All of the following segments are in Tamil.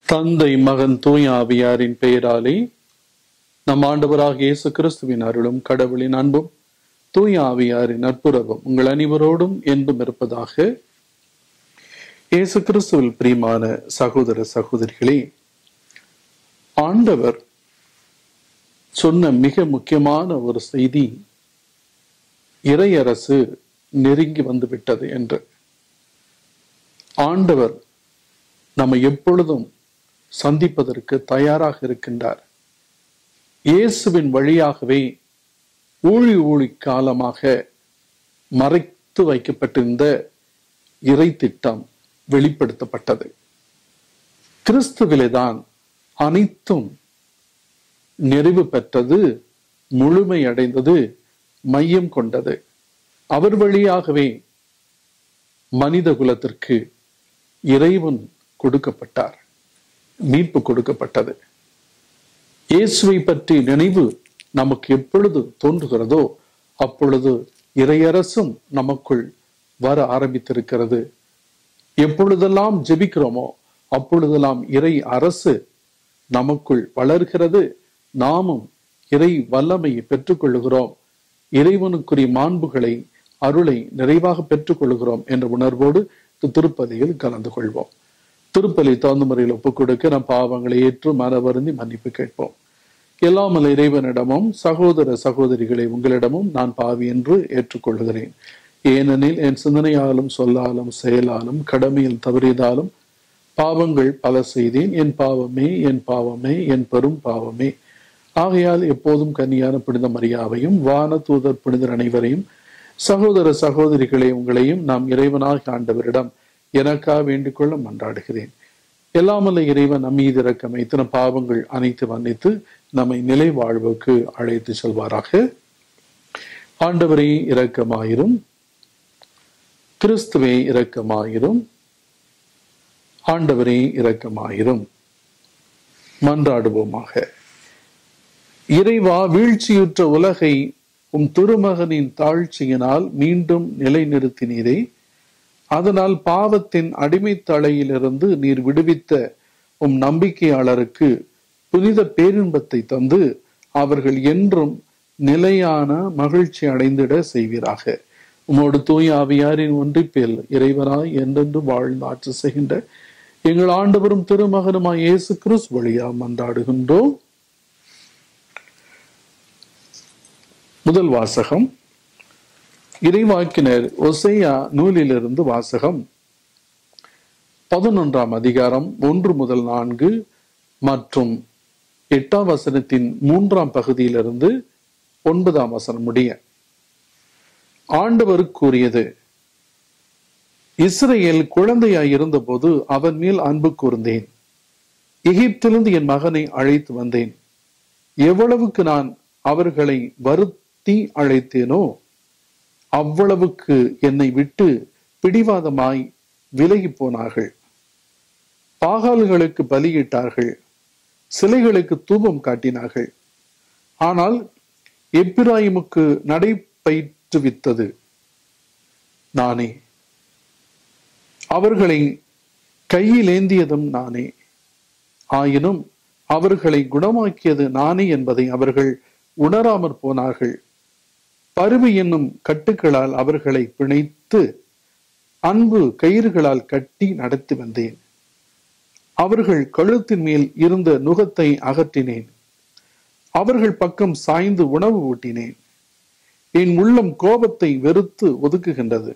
தந்தை மகன் தூய ஆவியாரின் பெயராலே நம் ஆண்டவராக இயேசு கிறிஸ்துவின் அருளும் கடவுளின் அன்பும் தூய ஆவியாரின் நட்புறவும் உங்கள் அனைவரோடும் என்பும் இருப்பதாக இயேசு கிறிஸ்துவில் பிரியமான சகோதர சகோதரிகளே ஆண்டவர் சொன்ன மிக முக்கியமான ஒரு செய்தி இறையரசு நெருங்கி வந்து விட்டது என்று ஆண்டவர் நம்ம எப்பொழுதும் சந்திப்பதற்கு தயாராக இருக்கின்றார் இயேசுவின் வழியாகவே ஊழி ஊழி காலமாக மறைத்து வைக்கப்பட்டிருந்த இறை திட்டம் வெளிப்படுத்தப்பட்டது கிறிஸ்துவிலேதான் அனைத்தும் நிறைவு பெற்றது முழுமை அடைந்தது மையம் கொண்டது அவர் வழியாகவே மனித குலத்திற்கு இறைவன் கொடுக்கப்பட்டார் மீட்பு கொடுக்கப்பட்டது இயேசுவை பற்றி நினைவு நமக்கு எப்பொழுது தோன்றுகிறதோ அப்பொழுது இறையரசும் நமக்குள் வர ஆரம்பித்திருக்கிறது எப்பொழுதெல்லாம் ஜெபிக்கிறோமோ அப்பொழுதெல்லாம் இறை அரசு நமக்குள் வளர்கிறது நாமும் இறை வல்லமையை பெற்றுக்கொள்ளுகிறோம் இறைவனுக்குரிய மாண்புகளை அருளை நிறைவாக பெற்றுக்கொள்கிறோம் என்ற உணர்வோடு திருப்பலியில் கலந்து கொள்வோம் திருப்பலி தகுந்த முறையில் ஒப்புக் கொடுக்க நம் பாவங்களை ஏற்று மன வருந்தி மன்னிப்பு கேட்போம் எல்லாமல் இறைவனிடமும் சகோதர சகோதரிகளை உங்களிடமும் நான் பாவி என்று ஏற்றுக்கொள்கிறேன் ஏனெனில் என் சிந்தனையாலும் சொல்லாலும் செயலாலும் கடமையில் தவறியதாலும் பாவங்கள் பல செய்தேன் என் பாவமே என் பாவமே என் பெரும் பாவமே ஆகையால் எப்போதும் கன்னியான புனித மரியாவையும் வான தூதர் புனிதர் அனைவரையும் சகோதர சகோதரிகளை உங்களையும் நாம் இறைவனாக ஆண்டவரிடம் எனக்கா வேண்டிக் கொள்ள மன்றாடுகிறேன் எல்லாமல்ல இறைவன் நம் மீது இறக்கம் இத்தன பாவங்கள் அனைத்து மன்னித்து நம்மை நிலை வாழ்வுக்கு அழைத்து செல்வாராக ஆண்டவரே இரக்கமாயிரும் கிறிஸ்துவே இரக்கமாயிரும் ஆண்டவரே இரக்கமாயிரும் மன்றாடுவோமாக இறைவா வீழ்ச்சியுற்ற உலகை உம் திருமகனின் தாழ்ச்சியினால் மீண்டும் நிலைநிறுத்தினீரே அதனால் பாவத்தின் அடிமைத்தலையிலிருந்து நீர் விடுவித்த உம் நம்பிக்கையாளருக்கு புனித பேரின்பத்தை தந்து அவர்கள் என்றும் நிலையான மகிழ்ச்சி அடைந்திட செய்வீராக உமோடு தூய ஆவியாரின் ஒன்றிப்பில் இறைவனாய் என்றென்று வாழ்ந்து ஆட்சி செய்கின்ற எங்கள் ஆண்டவரும் திருமகனுமாய் இயேசு கிறிஸ் வழியா மன்றாடுகின்றோம் முதல் வாசகம் இறைவாக்கினர் ஒசையா நூலிலிருந்து வாசகம் பதினொன்றாம் அதிகாரம் ஒன்று முதல் நான்கு மற்றும் எட்டாம் வசனத்தின் மூன்றாம் பகுதியிலிருந்து ஒன்பதாம் வசனம் முடிய ஆண்டவர் கூறியது இஸ்ரேல் குழந்தையாய் இருந்தபோது அவன் மேல் அன்பு கூர்ந்தேன் எகிப்திலிருந்து என் மகனை அழைத்து வந்தேன் எவ்வளவுக்கு நான் அவர்களை வருத்தி அழைத்தேனோ அவ்வளவுக்கு என்னை விட்டு பிடிவாதமாய் விலகி போனார்கள் பாகால்களுக்கு பலியிட்டார்கள் சிலைகளுக்கு தூபம் காட்டினார்கள் ஆனால் எப்பிராயிமுக்கு நடை பயிற்றுவித்தது நானே அவர்களை கையில் ஏந்தியதும் நானே ஆயினும் அவர்களை குணமாக்கியது நானே என்பதை அவர்கள் உணராமற் போனார்கள் பருவி என்னும் கட்டுக்களால் அவர்களை பிணைத்து அன்பு கயிறுகளால் கட்டி நடத்தி வந்தேன் அவர்கள் கழுத்தின் மேல் இருந்த நுகத்தை அகற்றினேன் அவர்கள் பக்கம் சாய்ந்து உணவு ஊட்டினேன் என் உள்ளம் கோபத்தை வெறுத்து ஒதுக்குகின்றது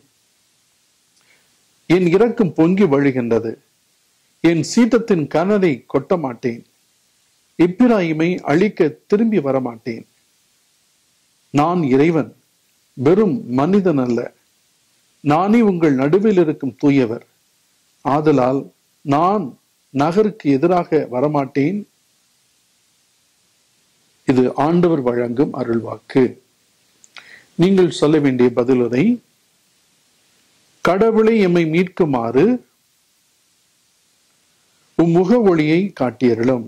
என் இரக்கம் பொங்கி வழிகின்றது என் சீட்டத்தின் கனலை கொட்ட மாட்டேன் இப்பிராயிமை அழிக்க திரும்பி வரமாட்டேன் நான் இறைவன் வெறும் மனிதன் அல்ல நானே உங்கள் நடுவில் இருக்கும் தூயவர் ஆதலால் நான் நகருக்கு எதிராக வரமாட்டேன் இது ஆண்டவர் வழங்கும் அருள்வாக்கு நீங்கள் சொல்ல வேண்டிய பதிலுரை கடவுளை எம்மை மீட்குமாறு உம் முக ஒளியை காட்டியருளும்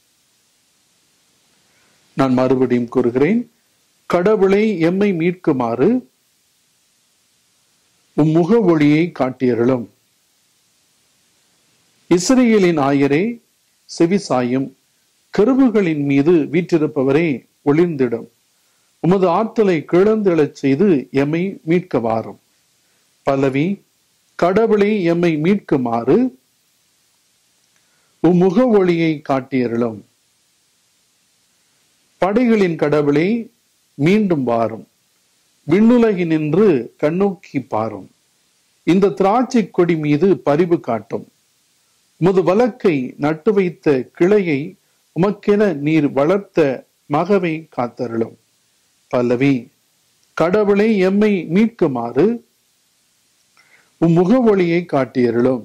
நான் மறுபடியும் கூறுகிறேன் கடவுளை எம்மை மீட்குமாறு உம் முக ஒளியை காட்டியருளும் இஸ்ரேலின் ஆயரே செவிசாயும் கருவுகளின் மீது வீற்றிருப்பவரே ஒளிர்ந்திடும் உமது ஆற்றலை கிளந்தெழச் செய்து எம்மை மீட்க வாரும் பல்லவி கடவுளை எம்மை மீட்குமாறு உம் முக ஒளியை காட்டியருளும் படைகளின் கடவுளை மீண்டும் வாரும் விண்ணுலகினின்று கண்ணோக்கி பாரும் இந்த திராட்சை கொடி மீது பரிவு காட்டும் உமது வழக்கை நட்டு வைத்த கிளையை உமக்கென நீர் வளர்த்த மகவை காத்தருளும் பல்லவி கடவுளை எம்மை மீட்குமாறு உம் முக ஒளியை காட்டியருளும்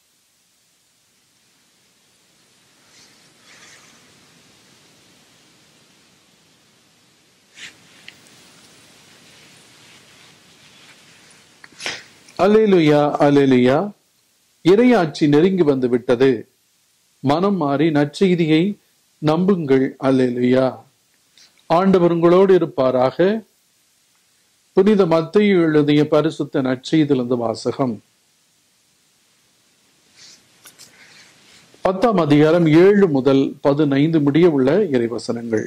அலேலுயா அலேலுயா இறையாட்சி நெருங்கி வந்து விட்டது மனம் மாறி நற்செய்தியை நம்புங்கள் அல்லேலுயா ஆண்டவர் உங்களோடு இருப்பாராக புனித மத்தையு எழுதிய பரிசுத்த நற்செய்திலிருந்து வாசகம் பத்தாம் அதிகாரம் ஏழு முதல் பதினைந்து முடிய உள்ள இறைவசனங்கள்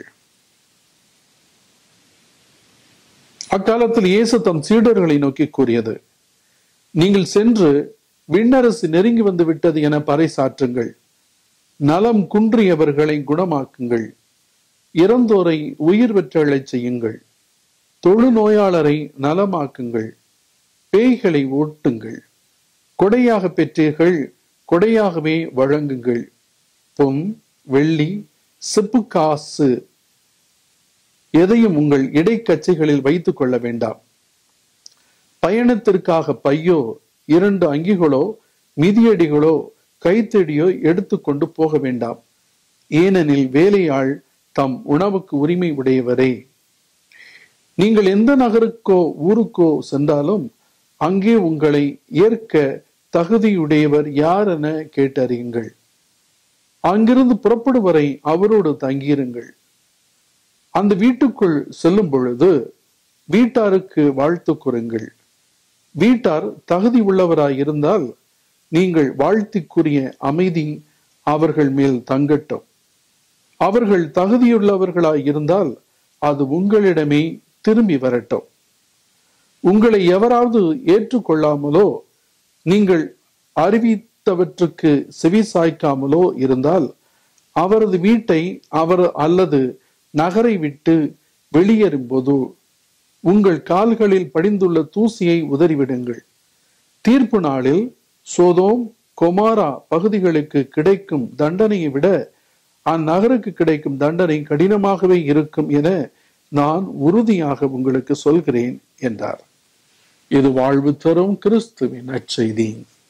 அக்காலத்தில் இயேசு தம் சீடர்களை நோக்கி கூறியது நீங்கள் சென்று விண்ணரசு நெருங்கி வந்து விட்டது என பறைசாற்றுங்கள் நலம் குன்றியவர்களை குணமாக்குங்கள் இறந்தோரை உயிர் பெற்றழச் செய்யுங்கள் தொழுநோயாளரை நலமாக்குங்கள் பேய்களை ஓட்டுங்கள் கொடையாக பெற்றீர்கள் கொடையாகவே வழங்குங்கள் பொன் வெள்ளி செப்பு காசு எதையும் உங்கள் இடைக்கச்சைகளில் வைத்துக் கொள்ள வேண்டாம் பயணத்திற்காக பையோ இரண்டு அங்கிகளோ மிதியடிகளோ கைத்தடியோ எடுத்துக்கொண்டு போக வேண்டாம் ஏனெனில் வேலையாள் தம் உணவுக்கு உரிமை உடையவரே நீங்கள் எந்த நகருக்கோ ஊருக்கோ சென்றாலும் அங்கே உங்களை ஏற்க தகுதியுடையவர் யார் என கேட்டறியுங்கள் அங்கிருந்து புறப்படும் வரை அவரோடு தங்கியிருங்கள் அந்த வீட்டுக்குள் செல்லும் பொழுது வீட்டாருக்கு வாழ்த்து கூறுங்கள் வீட்டார் தகுதி உள்ளவராய் இருந்தால் நீங்கள் வாழ்த்திக்குரிய அமைதி அவர்கள் மேல் தங்கட்டும் அவர்கள் தகுதியுள்ளவர்களாய் இருந்தால் அது உங்களிடமே திரும்பி வரட்டும் உங்களை எவராவது ஏற்றுக்கொள்ளாமலோ நீங்கள் அறிவித்தவற்றுக்கு செவி சாய்க்காமலோ இருந்தால் அவரது வீட்டை அவர் அல்லது நகரை விட்டு வெளியேறும்போது உங்கள் கால்களில் படிந்துள்ள தூசியை உதறிவிடுங்கள் தீர்ப்பு நாளில் சோதோம் கொமாரா பகுதிகளுக்கு கிடைக்கும் தண்டனையை விட அந்நகருக்கு கிடைக்கும் தண்டனை கடினமாகவே இருக்கும் என நான் உறுதியாக உங்களுக்கு சொல்கிறேன் என்றார் இது வாழ்வு தரும் கிறிஸ்துவின் நற்செய்தி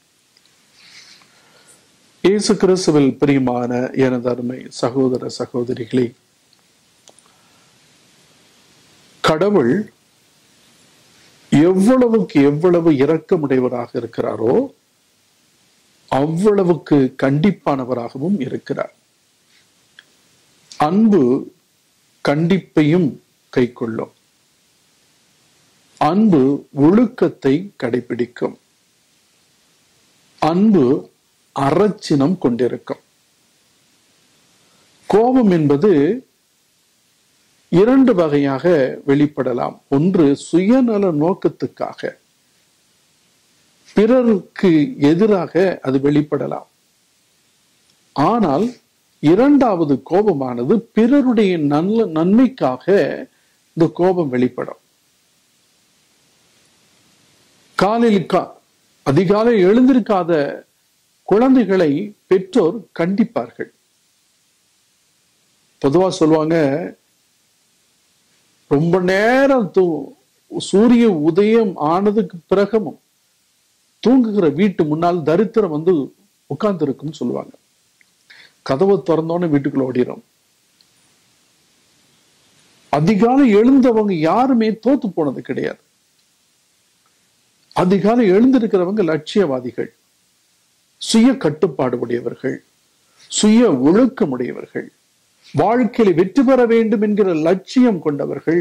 இயேசு கிறிஸ்துவில் பிரியமான எனது அருமை சகோதர சகோதரிகளே கடவுள் எவ்வளவுக்கு எவ்வளவு இரக்கமுடையவராக இருக்கிறாரோ அவ்வளவுக்கு கண்டிப்பானவராகவும் இருக்கிறார் அன்பு கண்டிப்பையும் கை கொள்ளும் அன்பு ஒழுக்கத்தை கடைபிடிக்கும் அன்பு அறச்சினம் கொண்டிருக்கும் கோபம் என்பது இரண்டு வகையாக வெளிப்படலாம் ஒன்று சுயநல நோக்கத்துக்காக பிறருக்கு எதிராக அது வெளிப்படலாம் ஆனால் இரண்டாவது கோபமானது பிறருடைய நல்ல நன்மைக்காக இந்த கோபம் வெளிப்படும் காலையில் கா அதிகாலை எழுந்திருக்காத குழந்தைகளை பெற்றோர் கண்டிப்பார்கள் பொதுவா சொல்லுவாங்க ரொம்ப நேரம் தூ சூரிய உதயம் ஆனதுக்கு பிறகும் தூங்குகிற வீட்டு முன்னால் தரித்திரம் வந்து உட்கார்ந்து இருக்கும்னு சொல்லுவாங்க கதவை திறந்தோன்னு வீட்டுக்குள்ள ஓடிடும் அதிகாலை எழுந்தவங்க யாருமே தோத்து போனது கிடையாது அதிகாலை எழுந்திருக்கிறவங்க லட்சியவாதிகள் சுய கட்டுப்பாடு உடையவர்கள் சுய ஒழுக்கமுடையவர்கள் வாழ்க்கையில வெற்றி பெற வேண்டும் என்கிற லட்சியம் கொண்டவர்கள்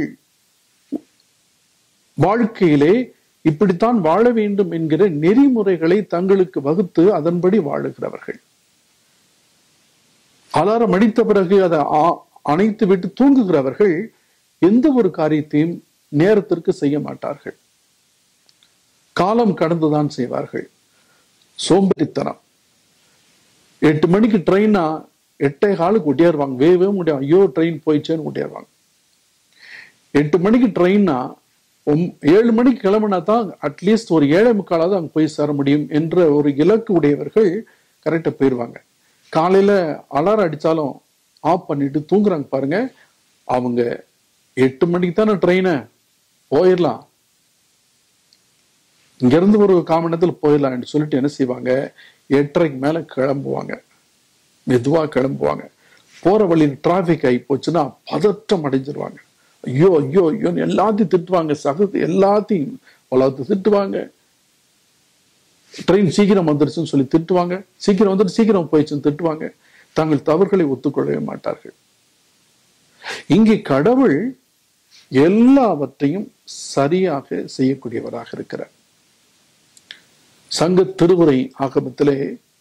வாழ்க்கையிலே இப்படித்தான் வாழ வேண்டும் என்கிற நெறிமுறைகளை தங்களுக்கு வகுத்து அதன்படி வாழுகிறவர்கள் அலாரம் அடித்த பிறகு அதை ஆ- அணைத்து விட்டு தூங்குகிறவர்கள் எந்த ஒரு காரியத்தையும் நேரத்திற்கு செய்ய மாட்டார்கள் காலம் கடந்துதான் செய்வார்கள் சோம்பேறித்தனம் எட்டு மணிக்கு ட்ரெயினா எட்டே காலுக்கு ஒட்டியாருவாங்க வேவே முடியும் ஐயோ ட்ரெயின் போயிடுச்சேன்னு ஒட்டியாருவாங்க எட்டு மணிக்கு ட்ரெயின்னா ஏழு மணிக்கு கிளம்புனா தான் அட்லீஸ்ட் ஒரு ஏழை முக்காலாவது அங்கே போய் சேர முடியும் என்ற ஒரு இலக்கு உடையவர்கள் கரெக்டாக போயிடுவாங்க காலையில அலாரம் அடிச்சாலும் ஆஃப் பண்ணிட்டு தூங்குறாங்க பாருங்க அவங்க எட்டு மணிக்கு தானே ட்ரெயினை போயிடலாம் இங்கிருந்து ஒரு கால் மணி நேரத்தில் போயிடலாம்னு சொல்லிட்டு என்ன செய்வாங்க எட்டரைக்கு மேல கிளம்புவாங்க மெதுவா கிளம்புவாங்க போற வழியில் டிராபிக் ஆகி போச்சுன்னா பதற்றம் அடைஞ்சிருவாங்க ஐயோ ஐயோ ஐயோன்னு எல்லாத்தையும் திட்டுவாங்க சகத்து எல்லாத்தையும் உலகத்தை திட்டுவாங்க ட்ரெயின் சீக்கிரம் வந்துருச்சுன்னு சொல்லி திட்டுவாங்க சீக்கிரம் வந்துட்டு சீக்கிரம் போயிடுச்சுன்னு திட்டுவாங்க தங்கள் தவறுகளை ஒத்துக்கொள்ளவே மாட்டார்கள் இங்கே கடவுள் எல்லாவற்றையும் சரியாக செய்யக்கூடியவராக இருக்கிறார் சங்க திருவுரை ஆகமத்திலே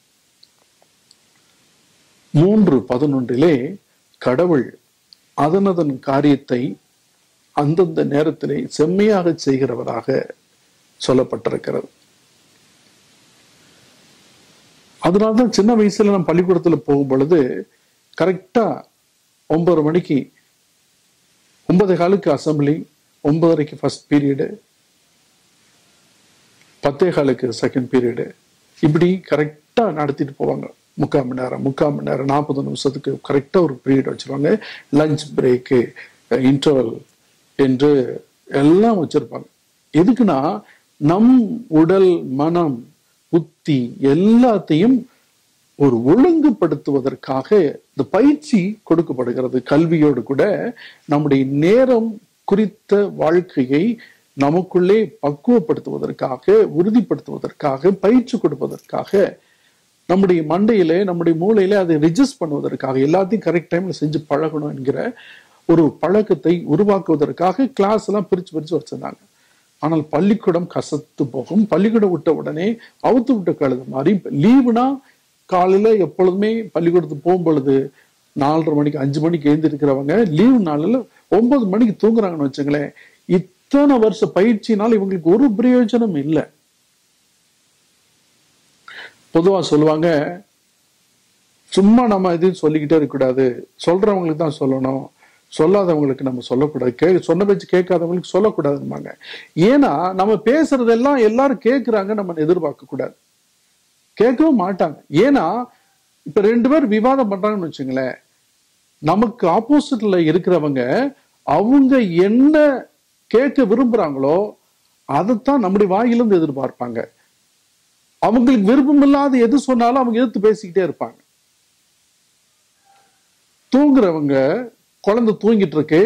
மூன்று பதினொன்றிலே கடவுள் அதனதன் காரியத்தை அந்தந்த நேரத்திலே செம்மையாக செய்கிறவராக சொல்லப்பட்டிருக்கிறது அதனால்தான் சின்ன வயசுல நான் பள்ளிக்கூடத்துல போகும் பொழுது கரெக்டா ஒன்பது மணிக்கு ஒன்பது காலுக்கு அசம்பிளி ஒன்பதரைக்கு ஃபர்ஸ்ட் பீரியடு பத்தே காலுக்கு செகண்ட் பீரியடு இப்படி கரெக்டா நடத்திட்டு போவாங்க முக்கால் மணி நேரம் முக்கால் மணி நேரம் நாற்பது நிமிஷத்துக்கு கரெக்டா ஒரு பீரியட் வச்சிருவாங்க லஞ்ச் பிரேக்கு இன்டர்வல் என்று எல்லாம் வச்சிருப்பாங்க எதுக்குன்னா நம் உடல் மனம் புத்தி எல்லாத்தையும் ஒரு ஒழுங்குபடுத்துவதற்காக இந்த பயிற்சி கொடுக்கப்படுகிறது கல்வியோடு கூட நம்முடைய நேரம் குறித்த வாழ்க்கையை நமக்குள்ளே பக்குவப்படுத்துவதற்காக உறுதிப்படுத்துவதற்காக பயிற்சி கொடுப்பதற்காக நம்முடைய மண்டையிலே நம்முடைய மூளையில அதை ரிஜிஸ்ட் பண்ணுவதற்காக எல்லாத்தையும் கரெக்ட் டைம்ல செஞ்சு பழகணும் என்கிற ஒரு பழக்கத்தை உருவாக்குவதற்காக கிளாஸ் எல்லாம் பிரிச்சு பிரிச்சு வச்சிருந்தாங்க ஆனால் பள்ளிக்கூடம் கசத்து போகும் பள்ளிக்கூடம் விட்ட உடனே அவுத்து விட்ட கழுது மாதிரி லீவுனா காலையில எப்பொழுதுமே பள்ளிக்கூடத்துக்கு போகும் பொழுது நாலரை மணிக்கு அஞ்சு மணிக்கு எழுந்திருக்கிறவங்க லீவு நாளில் ஒன்பது மணிக்கு தூங்குறாங்கன்னு வச்சுங்களேன் இத்தனை வருஷ பயிற்சினால இவங்களுக்கு ஒரு பிரயோஜனம் இல்லை பொதுவா சொல்லுவாங்க சும்மா நம்ம எதையும் சொல்லிக்கிட்டே இருக்கக்கூடாது சொல்றவங்களுக்கு தான் சொல்லணும் சொல்லாதவங்களுக்கு நம்ம சொல்லக்கூடாது கே சொன்ன பேச்சு கேட்காதவங்களுக்கு சொல்லக்கூடாதும்பாங்க ஏன்னா நம்ம பேசுறதெல்லாம் எல்லாரும் கேட்குறாங்க நம்ம எதிர்பார்க்க கூடாது கேட்கவும் மாட்டாங்க ஏன்னா இப்ப ரெண்டு பேர் விவாதம் பண்றாங்கன்னு வச்சுங்களேன் நமக்கு ஆப்போசிட்ல இருக்கிறவங்க அவங்க என்ன கேட்க விரும்புறாங்களோ அதைத்தான் நம்முடைய வாயிலிருந்து எதிர்பார்ப்பாங்க அவங்களுக்கு விருப்பம் இல்லாத எது சொன்னாலும் அவங்க எதிர்த்து பேசிக்கிட்டே இருப்பாங்க தூங்குறவங்க குழந்தை தூங்கிட்டு இருக்கு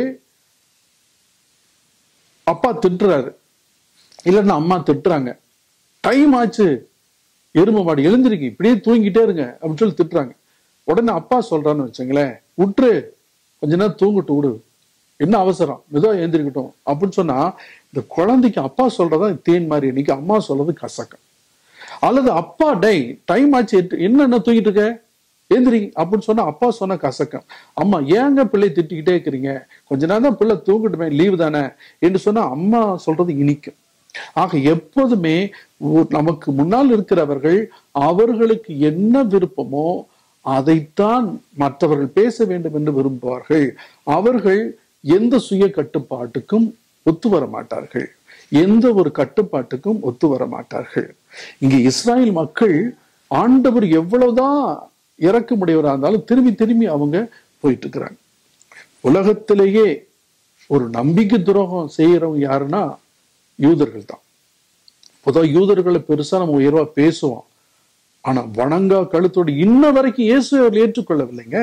அப்பா திட்டுறாரு இல்லைன்னா அம்மா திட்டுறாங்க டைம் ஆச்சு எருமை மாடு எழுந்திருக்கு இப்படியே தூங்கிட்டே இருங்க அப்படின்னு சொல்லி திட்டுறாங்க உடனே அப்பா சொல்றான்னு வச்சுங்களேன் விட்டுரு கொஞ்ச நேரம் தூங்கிட்டு விடு என்ன அவசரம் மெதுவா எழுந்திருக்கட்டும் அப்படின்னு சொன்னா இந்த குழந்தைக்கு அப்பா சொல்றதா தேன் மாதிரி இன்னைக்கு அம்மா சொல்றது கசக்கம் அல்லது அப்பா டை டைம் ஆச்சு எட்டு- என்ன என்ன தூங்கிட்டு இருக்க எந்திரி அப்படின்னு சொன்னா அப்பா சொன்ன கசக்கம் அம்மா ஏங்க பிள்ளை திட்டிக்கிட்டே இருக்கிறீங்க கொஞ்ச நேரம் தான் பிள்ளை தூங்கிட்டுமே லீவு தானே என்று சொன்னா அம்மா சொல்றது இனிக்கும் ஆக எப்போதுமே ஒரு- நமக்கு முன்னால் இருக்கிறவர்கள் அவர்களுக்கு என்ன விருப்பமோ அதைத்தான் மற்றவர்கள் பேச வேண்டும் என்று விரும்புவார்கள் அவர்கள் எந்த சுய கட்டுப்பாட்டுக்கும் ஒத்து வர மாட்டார்கள் எந்த ஒரு கட்டுப்பாட்டுக்கும் ஒத்து வர மாட்டார்கள் இங்கே இஸ்ராயல் மக்கள் ஆண்டவர் எவ்வளவுதான் இறக்கமுடையவராக இருந்தாலும் திரும்பி திரும்பி அவங்க போயிட்டு இருக்கிறாங்க உலகத்திலேயே ஒரு நம்பிக்கை துரோகம் செய்யறவங்க யாருன்னா யூதர்கள் தான் பொதுவாக யூதர்களை பெருசா நம்ம உயர்வா பேசுவோம் ஆனா வணங்கா கழுத்தோடு இன்ன வரைக்கும் இயேசுவை அவர்கள் ஏற்றுக்கொள்ளவில்லைங்க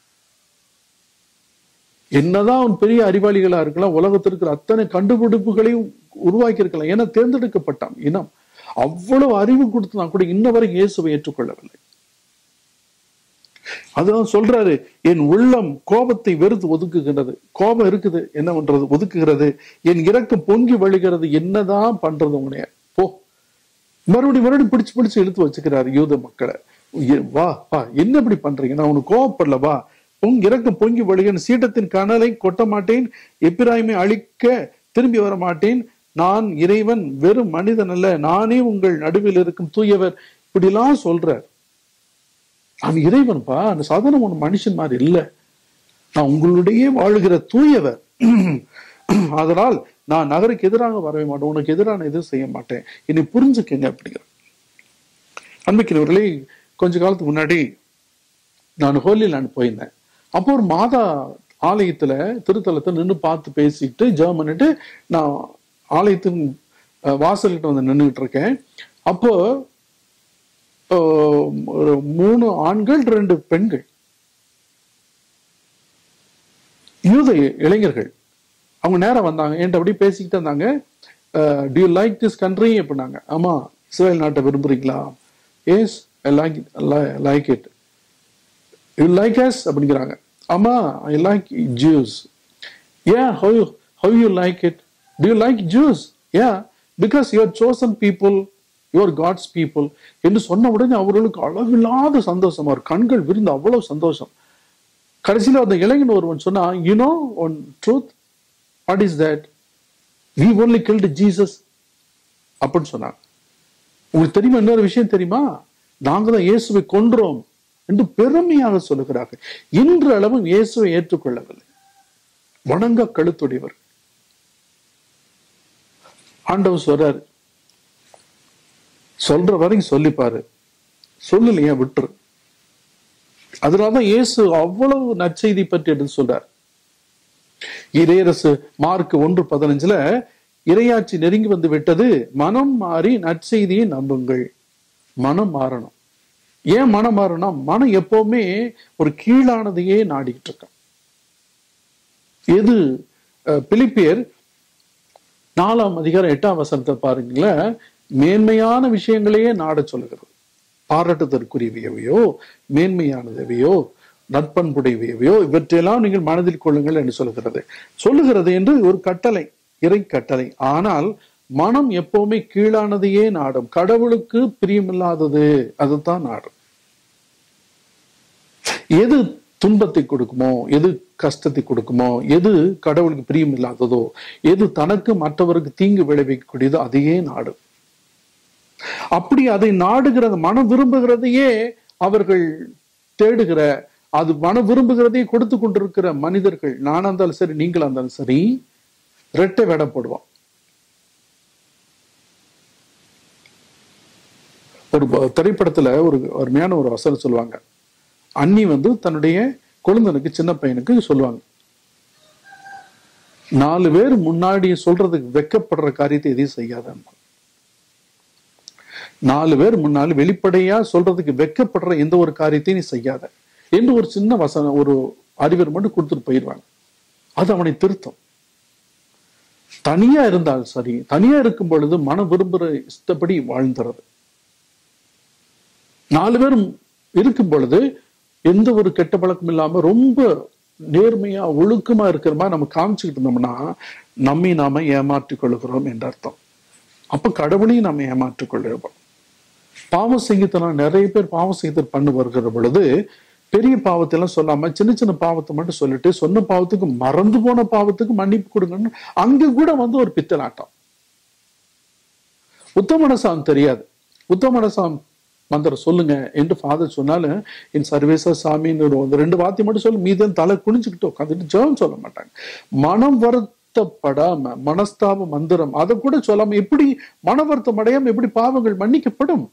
என்னதான் அவன் பெரிய அறிவாளிகளா இருக்கலாம் உலகத்தில் இருக்கிற அத்தனை கண்டுபிடிப்புகளையும் உருவாக்கி இருக்கலாம் ஏன்னா தேர்ந்தெடுக்கப்பட்டான் இனம் அவ்வளவு அறிவு கொடுத்தனா கூட இன்ன வரைக்கும் இயேசுவை ஏற்றுக்கொள்ளவில்லை அதான் சொல்றாரு என் உள்ளம் கோபத்தை வெறுத்து ஒதுக்குகிறது கோபம் இருக்குது என்ன பண்றது ஒதுக்குகிறது என் இரக்கம் பொங்கி வழிகிறது என்னதான் பண்றது உனைய போ மறுபடியும் மறுபடியும் பிடிச்சு பிடிச்சு இழுத்து வச்சுக்கிறாரு யூத மக்களை எ- வா வா என்ன இப்படி பண்றீங்க நான் உனக்கு கோவப்படல வா பொங் இறக்கம் பொங்கி வழிகன் சீட்டத்தின் கனலை கொட்ட மாட்டேன் எப்பிராய்மை அழிக்க திரும்பி வர மாட்டேன் நான் இறைவன் வெறும் மனிதன் அல்ல நானே உங்கள் நடுவில் இருக்கும் தூயவர் இப்படிலாம் சொல்றார் அவன் இறைவன்பா அந்த சாதாரண ஒரு மனுஷன் மாதிரி இல்ல நான் உங்களுடைய வாழுகிற தூயவர் அதனால் நான் நகருக்கு எதிராக வரவே மாட்டேன் உனக்கு எதிரான எதுவும் செய்ய மாட்டேன் என்னை புரிஞ்சுக்கங்க அப்படிங்கிற அன்பிக்கிறவர்களே கொஞ்ச காலத்துக்கு முன்னாடி நான் ஹோலி லேண்ட் போயிருந்தேன் அப்போ ஒரு மாதா ஆலயத்துல திருத்தலத்தை நின்று பார்த்து பேசிட்டு ஜெபம் பண்ணிட்டு நான் ஆலயத்தின் அஹ், வாசல்கிட்ட வந்து நின்றுட்டு இருக்கேன் அப்போ அஹ், ஒரு மூணு ஆண்கள் ரெண்டு பெண்கள் யூத இளைஞர்கள் அவங்க நேரம் வந்தாங்க என்கிட்ட அப்படியே பேசிக்கிட்டு இருந்தாங்க do you like this country அப்படின்னாங்க ஆமா இஸ்ரேல் நாட்டை விரும்புறீங்களா yes I like like it you like us அப்படிங்கிறாங்க ஆமா ஐ லைக் ஜூஸ் ஏன் how how you like it do you like Jews ah because your chosen people your God's people என்று சொன்ன உடனே அவர்களுக்கு அளவில்லாத சந்தோஷம் அவர் கண்கள் விரிந்து அவ்வளவு சந்தோஷம் கடைசியில் அந்த இளைஞன் ஒருவன் சொன்னா you know one truth what is that we only killed Jesus அப்படின்னு சொன்னாங்க உங்களுக்கு தெரியுமா இன்னொரு விஷயம் தெரியுமா நாங்க தான் இயேசுவை கொன்றோம் என்று பெருமையாக சொல்லுகிறார்கள் இன்று அளவும் இயேசுவை ஏற்றுக்கொள்ளவில்லை வணங்க கழுத்துடையவர் ஆண்டவர் சொல்றாரு சொல்ற வரைக்கும் சொல்லிப்பாரு சொல்லலையா விட்டுரு அதனாலதான் இயேசு அவ்வளவு நற்செய்தி பற்றி எடுத்து சொல்றார் இறையரசு மார்க் ஒன்று பதினஞ்சுல இறையாட்சி நெருங்கி வந்து விட்டது மனம் மாறி நற்செய்தியை நம்புங்கள் மனம் மாறணும் ஏன் மனம் மாறணும் மனம் எப்பவுமே ஒரு கீழானதையே நாடிக்கிட்டு இருக்கான் எது அஹ், பிலிப்பியர் நாலாம் அதிகாரம் எட்டாம் வசனத்தை பாருங்களேன் மேன்மையான விஷயங்களையே நாட சொல்லுகிறது பாராட்டுதற்குரியவையவையோ மேன்மையானதையோ நட்பண்புடையவையவையோ இவற்றையெல்லாம் நீங்கள் மனதில் கொள்ளுங்கள் என்று சொல்லுகிறது சொல்லுகிறது என்று ஒரு கட்டளை இறை கட்டளை ஆனால் மனம் எப்பவுமே கீழானதையே நாடும் கடவுளுக்கு பிரியமில்லாதது அதுதான் நாடும் எது துன்பத்தை கொடுக்குமோ எது கஷ்டத்தை கொடுக்குமோ எது கடவுளுக்கு பிரியம் இல்லாததோ எது தனக்கு மற்றவருக்கு தீங்கு விளைவிக்கக்கூடியதோ அதையே நாடும் அப்படி அதை நாடுகிற மனம் விரும்புகிறதையே அவர்கள் தேடுகிற அது மனம் விரும்புகிறதையே கொடுத்து கொண்டிருக்கிற மனிதர்கள் நானா இருந்தாலும் சரி நீங்களா இருந்தாலும் சரி ரெட்டை வேடம் போடுவான் ஒரு ப- திரைப்படத்துல ஒரு அருமையான ஒரு வசனம் சொல்லுவாங்க அண்ணி வந்து தன்னுடைய குழந்தனுக்கு சின்ன பையனுக்கு சொல்லுவாங்க நாலு பேர் முன்னாடி சொல்றதுக்கு வெக்கப்படுற காரியத்தை எதையும் செய்யாத நாலு பேர் முன்னால் வெளிப்படையா சொல்றதுக்கு வெக்கப்படுற எந்த ஒரு காரியத்தையும் நீ செய்யாத என்று ஒரு சின்ன வசனம் ஒரு அறிவர் மட்டும் கொடுத்துட்டு போயிடுவாங்க அது அவனை திருத்தம் தனியா இருந்தால் சரி தனியா இருக்கும் பொழுது மனம் விரும்புற இஷ்டப்படி வாழ்ந்துறது நாலு பேரும் இருக்கும் பொழுது எந்த ஒரு கெட்ட பழக்கம் இல்லாம ரொம்ப நேர்மையா ஒழுக்கமா இருக்கிற மாதிரி நம்ம காமிச்சுக்கிட்டு இருந்தோம்னா நம்மை நாம ஏமாற்றிக் கொள்கிறோம் என்ற அர்த்தம் அப்ப கடவுளையும் நம்ம ஏமாற்றிக் கொள்கிறோம் பாவ சங்கீதம் நிறைய பேர் பாவ சங்கீதம் பண்ணு வருகிற பொழுது பெரிய பாவத்தை எல்லாம் சொல்லாம சின்ன சின்ன பாவத்தை மட்டும் சொல்லிட்டு சொன்ன பாவத்துக்கு மறந்து போன பாவத்துக்கு மன்னிப்பு கொடுங்கன்னு அங்க கூட வந்து ஒரு பித்தலாட்டம் உத்தமனசாம் தெரியாது உத்தமனசாம் மந்திரம் சொல்லுங்க என்று ஃபாதர் சொன்னாலும் என் சர்வேசா சாமின்னு ஒரு ஒரு ரெண்டு வார்த்தை மட்டும் சொல்லு மீதம் தலை குனிஞ்சுக்கிட்டு உட்காந்துட்டு ஜெபம் சொல்ல மாட்டாங்க மனம் வருத்தப்படாம மனஸ்தாப மந்திரம் அதை கூட சொல்லாம எப்படி மன வருத்தம் அடையாம எப்படி பாவங்கள் மன்னிக்கப்படும்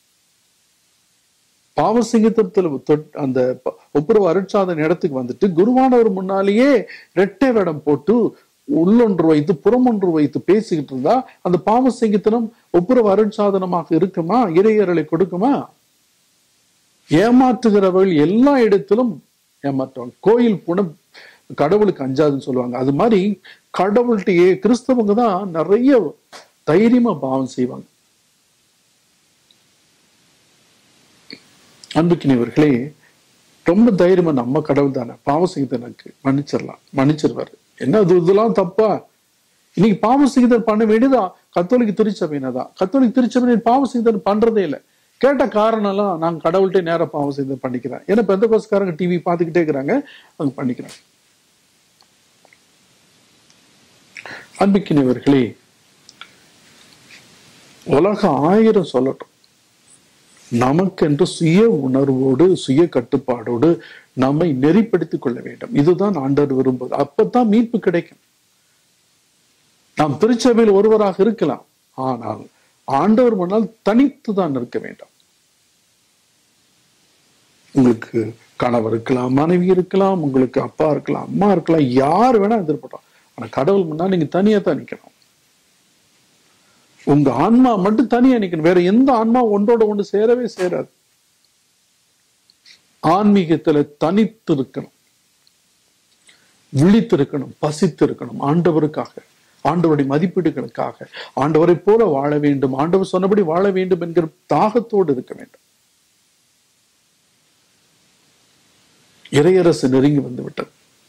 பாவ சிங்கத்தத்துல தொட்- அந்த ப- ஒப்புரவு அருட்சாதன இடத்துக்கு வந்துட்டு குருவானவர் முன்னாலேயே ரெட்டை வேடம் போட்டு உள்ளொன்று வைத்து புறமொன்று வைத்து பேசிக்கிட்டு இருந்தா அந்த பாவ சிங்கத்தனம் ஒப்புரவு அருட்சாதனமாக இருக்குமா இறையறலை கொடுக்குமா ஏமாற்றுகிறவர்கள் எல்லா இடத்திலும் ஏமாற்றுவாங்க கோயில் புன கடவுளுக்கு அஞ்சாதுன்னு சொல்லுவாங்க அது மாதிரி கடவுள்கிட்டயே கிறிஸ்தவங்க தான் நிறைய தைரியமா பாவம் செய்வாங்க அன்புக்கினவர்களே ரொம்ப தைரியமா நம்ம கடவுள் தானே பாவம் செய்து எனக்கு மன்னிச்சிடலாம் மன்னிச்சிருவாரு என்ன இது இதெல்லாம் தப்பா இன்னைக்கு பாவ சிகிதல் பண்ண வேண்டியதா கத்தோலிக்க திருச்சபையினதான் கத்தோலிக்க திருச்சபையினர் பாவ சிகிதல் பண்றதே இல்லை கேட்ட காரணம்லாம் நான் கடவுள்கிட்ட நேர பாவம் செய்து பண்ணிக்கிறேன் ஏன்னா பெந்த கோஸ்காரங்க டிவி பார்த்துக்கிட்டே இருக்கிறாங்க அவங்க பண்ணிக்கிறாங்க அன்பிக்கினவர்களே உலகம் ஆயிரம் சொல்லட்டும் நமக்கென்று சுய உணர்வோடு சுய கட்டுப்பாடோடு நம்மை நெறிப்படுத்திக் கொள்ள வேண்டும் இதுதான் ஆண்டவர் விரும்புவது அப்பதான் மீட்பு கிடைக்கும் நாம் திருச்சபையில் ஒருவராக இருக்கலாம் ஆனால் ஆண்டவர் முன்னால் தனித்து தான் இருக்க வேண்டும் உங்களுக்கு கணவர் இருக்கலாம் மனைவி இருக்கலாம் உங்களுக்கு அப்பா இருக்கலாம் அம்மா இருக்கலாம் யார் வேணா எதிர்பட்டோம் ஆனா கடவுள் முன்னால் நீங்க தனியா தான் நிக்கணும் உங்க ஆன்மா மட்டும் தனியா நிக்கணும் வேற எந்த ஆன்மா ஒன்றோட ஒன்று சேரவே சேராது ஆன்மீகத்துல தனித்து இருக்கணும் விழித்திருக்கணும் பசித்திருக்கணும் ஆண்டவருக்காக ஆண்டவருடைய மதிப்பீடுகளுக்காக ஆண்டவரை போல வாழ வேண்டும் ஆண்டவர் சொன்னபடி வாழ வேண்டும் என்கிற தாகத்தோடு இருக்க வேண்டும் இறையரசு நெருங்கி வந்து விட்டது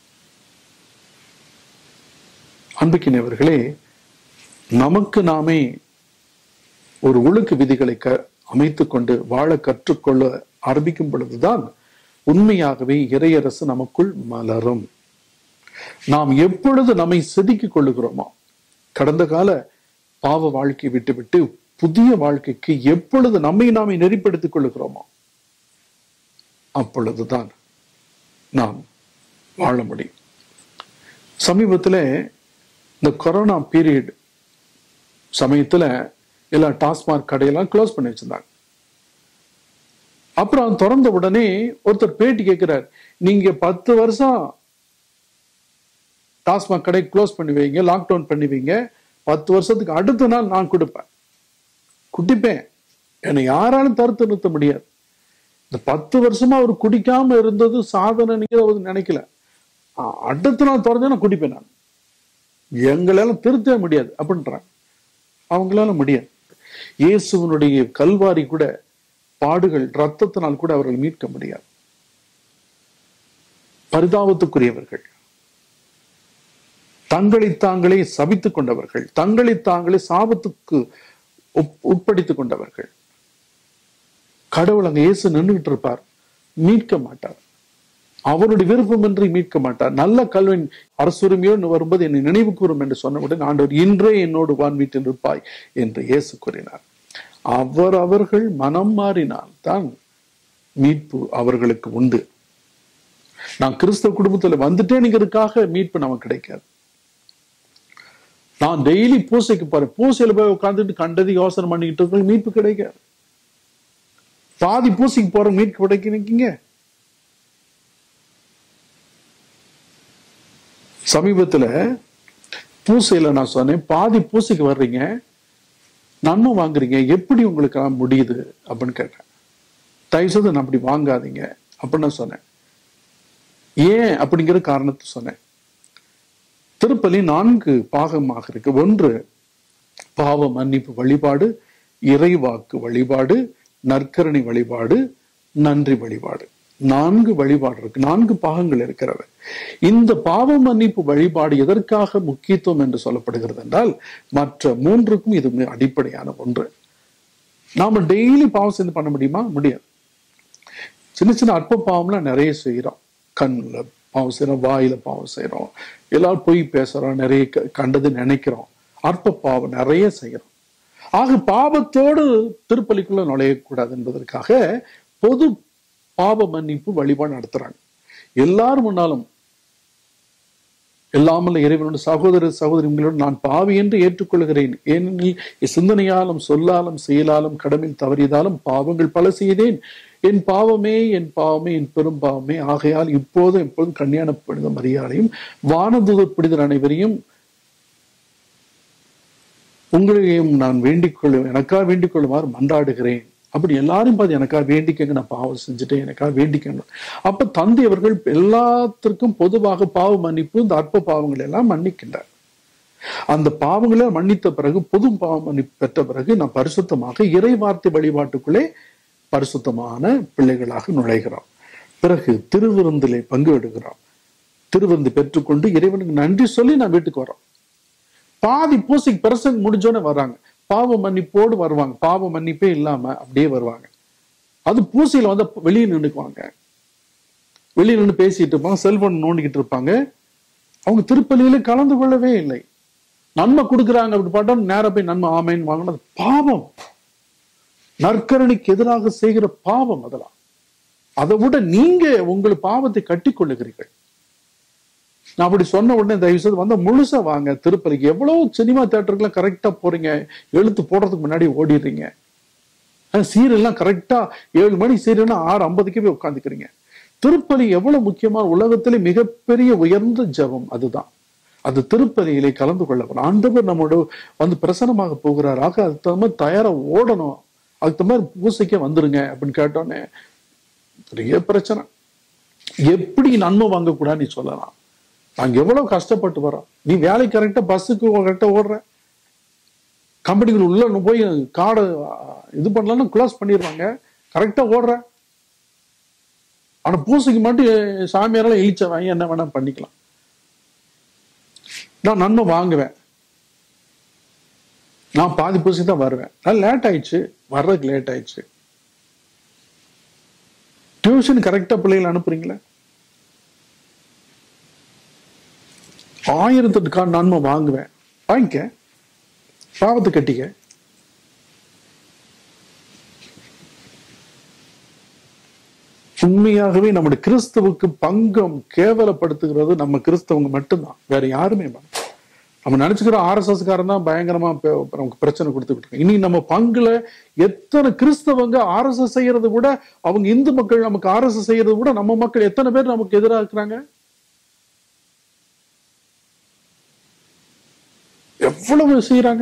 அன்புக்கினவர்களே நமக்கு நாமே ஒரு ஒழுக்க விதிகளை க அமைத்துக் கொண்டு வாழ கற்றுக்கொள்ள ஆரம்பிக்கும் பொழுதுதான் உண்மையாகவே இறையரசு நமக்குள் மலரும் நாம் எப்பொழுது நம்மை செதுக்கிக் கொள்ளுகிறோமோ கடந்த கால பாவ வாழ்க்கை விட்டுவிட்டு புதிய வாழ்க்கைக்கு எப்பொழுது நம்மை நாமே நெறிப்படுத்திக் கொள்ளுகிறோமோ அப்பொழுதுதான் நாம் வாழ முடியும் சமீபத்தில் இந்த கொரோனா பீரியட் சமயத்துல எல்லா டாஸ்மாக் கடையெல்லாம் க்ளோஸ் பண்ணி வச்சிருந்தாங்க அப்புறம் திறந்த உடனே ஒருத்தர் பேட்டி கேட்கிறார் நீங்க பத்து வருஷம் டாஸ்மாக் கடை க்ளோஸ் பண்ணி வைங்க லாக்டவுன் பண்ணி வைங்க பத்து வருஷத்துக்கு அடுத்த நாள் நான் கொடுப்பேன் குடிப்பேன் என்னை யாராலும் தடுத்து நிறுத்த முடியாது இந்த பத்து வருஷமா அவர் குடிக்காம இருந்தது சாதனை அவர் நினைக்கல அடுத்த நாள் திறந்தே நான் குடிப்பேன் நான் எங்களால திருத்தவே முடியாது அப்படின்றாங்க அவங்களால முடியாது இயேசுவனுடைய கல்வாரி கூட பாடுகள் ரத்தத்தினால் கூட அவர்கள் மீட்க முடியாது பரிதாபத்துக்குரியவர்கள் தங்களை தாங்களே சபித்துக் கொண்டவர்கள் தங்களை தாங்களே சாபத்துக்கு உட்படுத்திக் கொண்டவர்கள் கடவுள் அங்க இயேசு நின்றுகிட்டு இருப்பார் மீட்க மாட்டார் அவருடைய விருப்பமின்றி மீட்க மாட்டார் நல்ல கல்வின் அரசுரிமையோடு வரும்போது என்னை நினைவு கூறும் என்று சொன்னவுடன் ஆண்டவர் இன்றே என்னோடு வான் வீட்டில் இருப்பாய் என்று இயேசு கூறினார் அவர் அவர்கள் மனம் மாறினால் தான் மீட்பு அவர்களுக்கு உண்டு நான் கிறிஸ்தவ குடும்பத்துல வந்துட்டேனுங்கிறதுக்காக மீட்பு நமக்கு கிடைக்காது நான் டெய்லி பூசைக்கு போறேன் பூசையில போய் உட்காந்துட்டு கண்டது யோசனை பண்ணிக்கிட்டு இருக்க மீட்பு கிடைக்காது பாதி பூசைக்கு போற மீட்பு கிடைக்கிறீங்க சமீபத்துல பூசையில நான் சொன்னேன் பாதி பூசைக்கு வர்றீங்க நன்மை வாங்குறீங்க எப்படி உங்களுக்கு முடியுது அப்படின்னு கேட்டேன் தயவு செய்து நான் அப்படி வாங்காதீங்க அப்படின்னு நான் சொன்னேன் ஏன் அப்படிங்கிற காரணத்தை சொன்னேன் திருப்பலி நான்கு பாகமாக இருக்கு ஒன்று பாவ மன்னிப்பு வழிபாடு இறைவாக்கு வழிபாடு நற்கரணை வழிபாடு நன்றி வழிபாடு நான்கு வழிபாடு இருக்கு நான்கு பாகங்கள் இருக்கிறது இந்த பாவ மன்னிப்பு வழிபாடு எதற்காக முக்கியத்துவம் என்று சொல்லப்படுகிறது என்றால் மற்ற மூன்றுக்கும் இது அடிப்படையான ஒன்று நாம டெய்லி பாவம் சேர்ந்து பண்ண முடியுமா முடியாது சின்ன சின்ன அற்ப பாவம்லாம் நிறைய செய்யறோம் கண்ணுல பாவம் செய்யறோம் வாயில பாவம் செய்யறோம் எல்லாரும் பொய் பேசுறோம் நிறைய கண்டது நினைக்கிறோம் அற்ப பாவம் நிறைய செய்யறோம் ஆக பாவத்தோடு திருப்பலிக்குள்ள நுழையக்கூடாது என்பதற்காக பொது பாவ மன்னிப்பு வழிபாடு நடத்துறாங்க எல்லாரும் முன்னாலும் எல்லாமல்ல இறைவனோட சகோதர சகோதரிகளோடு நான் பாவி என்று ஏற்றுக்கொள்கிறேன் ஏனெனில் சிந்தனையாலும் சொல்லாலும் செயலாலும் கடமையில் தவறியதாலும் பாவங்கள் பல செய்தேன் என் பாவமே என் பாவமே என் பெரும் பாவமே ஆகையால் இப்போதும் எப்போதும் கல்யாண புனித மரியாதையும் வானதூதர் புனிதர் அனைவரையும் உங்களையும் நான் வேண்டிக் கொள்ளும் எனக்காக வேண்டிக் கொள்ளுமாறு மன்றாடுகிறேன் அப்படி எல்லாரும் பார்த்து எனக்காக வேண்டிக்கங்க நான் பாவம் செஞ்சுட்டேன் எனக்காக வேண்டிக்கங்க அப்ப தந்தை அவர்கள் எல்லாத்திற்கும் பொதுவாக பாவ மன்னிப்பு இந்த அற்ப பாவங்கள் எல்லாம் மன்னிக்கின்றார் அந்த பாவங்களை மன்னித்த பிறகு பொது பாவ மன்னிப்பு பெற்ற பிறகு நான் பரிசுத்தமாக இறை வார்த்தை வழிபாட்டுக்குள்ளே பரிசுத்தமான பிள்ளைகளாக நுழைகிறோம் பிறகு திருவிருந்திலே பங்கு எடுக்கிறோம் திருவிருந்து பெற்றுக்கொண்டு இறைவனுக்கு நன்றி சொல்லி நான் வீட்டுக்கு வரோம் பாதி பூசைக்கு பிரசங்க முடிஞ்சோன்னு வர்றாங்க பாவ மன்னிப்போடு வருவாங்க பாவ மன்னிப்பே இல்லாம அப்படியே வருவாங்க அது பூசையில வந்து வெளியே நின்றுக்குவாங்க வெளியே நின்று பேசிட்டு இருப்பாங்க செல்போன் நோண்டிக்கிட்டு இருப்பாங்க அவங்க திருப்பலியில கலந்து கொள்ளவே இல்லை நன்மை கொடுக்குறாங்க அப்படி பார்த்தா நேரா போய் நன்மை ஆமைன்னு வாங்கினது பாவம் நற்கரணிக்கு எதிராக செய்கிற பாவம் அதெல்லாம் அதை விட நீங்க உங்கள் பாவத்தை கட்டி கொள்ளுகிறீர்கள் நான் அப்படி சொன்ன உடனே தயவு செய்து வந்தா முழுசா வாங்க திருப்பலிக்கு எவ்வளவு சினிமா தேட்டருக்குலாம் கரெக்டா போறீங்க எழுத்து போடுறதுக்கு முன்னாடி ஓடிடுறீங்க சீரியல்லாம் கரெக்டா ஏழு மணி சீரியல்னா ஆறு ஐம்பதுக்கே போய் உட்காந்துக்கிறீங்க திருப்பலி எவ்வளவு முக்கியமான உலகத்திலே மிகப்பெரிய உயர்ந்த ஜெபம் அதுதான் அது திருப்பலியிலே கலந்து கொள்ள ஆண்டவர் நம்மோட வந்து பிரசனமாக போகிறார் ஆக அதுக்கு தகுந்த மாதிரி தயாரா ஓடணும் அதுக்கு தகுந்த மாதிரி பூசைக்கே வந்துருங்க அப்படின்னு கேட்டோன்னே பெரிய பிரச்சனை எப்படி நன்மை வாங்கக்கூடாது நீ சொல்லலாம் நாங்க எவ்வளவு கஷ்டப்பட்டு வரோம் நீ வேலைக்கு கரெக்டா பஸ்ஸுக்கு கரெக்டா ஓடுற கம்பெனிகள் உள்ள போய் கார்டை இது பண்ணலாம்னு க்ளோஸ் பண்ணிடுவாங்க கரெக்டா ஓடுற ஆனா பூசைக்கு மட்டும் சாமியாரெல்லாம் இழிச்ச வாங்கி என்ன வேணா பண்ணிக்கலாம் நான் நன்மை வாங்குவேன் நான் பாதி பூசைக்கு தான் வருவேன் நான் லேட் ஆயிடுச்சு வர்றதுக்கு லேட் ஆயிடுச்சு டியூஷன் கரெக்டா பிள்ளைகளை அனுப்புறீங்களா ஆயிரத்தெட்டு கார்டு நன்மை வாங்குவேன் வாங்கிக்க பாவத்தை கட்டிக்க உண்மையாகவே நம்முடைய கிறிஸ்தவுக்கு பங்கம் கேவலப்படுத்துகிறது நம்ம கிறிஸ்தவங்க மட்டும்தான் வேற யாருமே வேண்டாம். நம்ம நினைச்சுக்கிறோம் ஆர்எஸ்எஸ் காரன் தான் பயங்கரமா பே- நமக்கு பிரச்சனை கொடுத்துக்கிட்டு இருக்காங்க. இனி நம்ம பங்குல எத்தனை கிறிஸ்தவங்க ஆர்எஸ்எஸ் செய்யறது விட அவங்க இந்து மக்கள் நமக்கு ஆர்எஸ்எஸ் செய்யறது விட நம்ம மக்கள் எத்தனை பேர் நமக்கு எதிராக இருக்கிறாங்க எவ்வளவு செய்யறாங்க